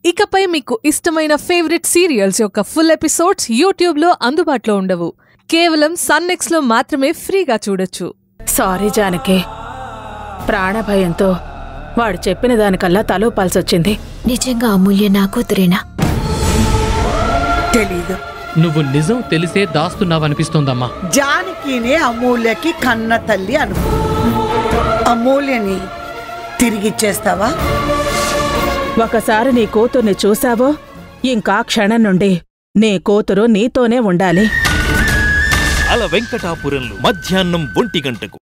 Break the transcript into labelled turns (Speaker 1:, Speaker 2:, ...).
Speaker 1: ఇకపై మీకు ఇష్టమైన ఫేవరెట్ సీరియల్స్ యొక్క ఫుల్ ఎపిసోడ్స్ యూట్యూబ్లో అందుబాటులో ఉండవు కేవలం సన్నెక్స్లో మాత్రమే ఫ్రీగా చూడొచ్చు
Speaker 2: సారీ జానకి ప్రాణభయంతో వాడు చెప్పిన దానికల్లా తలూపాల్సొచ్చింది
Speaker 3: నిజంగా అమూల్య నా కూతురేనా
Speaker 4: తెలీదు
Speaker 5: నువ్వు నిజం తెలిసే దాస్తున్నావనిపిస్తోందమ్మా
Speaker 4: జానకినే అమూల్యకి కన్న తల్లి అనుకో అమూల్యని తిరిగిచ్చేస్తావా
Speaker 2: ఒకసారి నీ కూతుర్ని చూశావో ఇంకా క్షణం నుండి నీ కూతురు నీతోనే ఉండాలి
Speaker 6: అల వెంకటాపురంలో మధ్యాహ్నం ఒంటి గంటకు